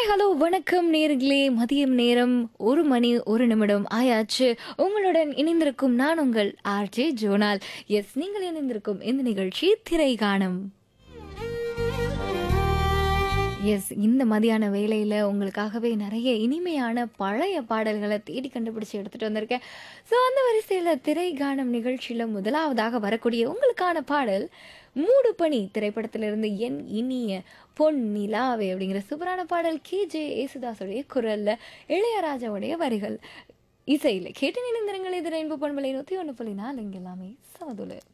hi hello வணக்கம் நேர்களே மதியம் நேரம் ஒரு மணி ஒரு நிமிடம் ஆயாச்சு உங்களுடன் இணைந்திருக்கும் நான் உங்கள் ஆர்ஜே ஜோனால் எஸ் நீங்கள் இணைந்திருக்கும் இந்த நிகழ்ச்சி திரை காணும் எஸ் இந்த மதியான வேளையில் உங்களுக்காகவே நிறைய இனிமையான பழைய பாடல்களை தேடி கண்டுபிடிச்சு எடுத்துகிட்டு வந்திருக்கேன் ஸோ அந்த வரிசையில் திரை காணும் நிகழ்ச்சியில் முதலாவதாக வரக்கூடிய உங்களுக்கான பாடல் மூடு பனி திரைப்படத்திலிருந்து என் இனிய பொன் நிலாவே அப்படிங்கிற சூப்பரான பாடல் கே ஜே ஏசுதாஸுடைய குரலில் இளையராஜாவுடைய வரிகள் இசையில் கேட்டு நினைந்திருங்கள் இது ரெயின்போ பண்பலை நூற்றி ஒன்று புள்ளி நாலு இங்கே எல்லாமே சமதுல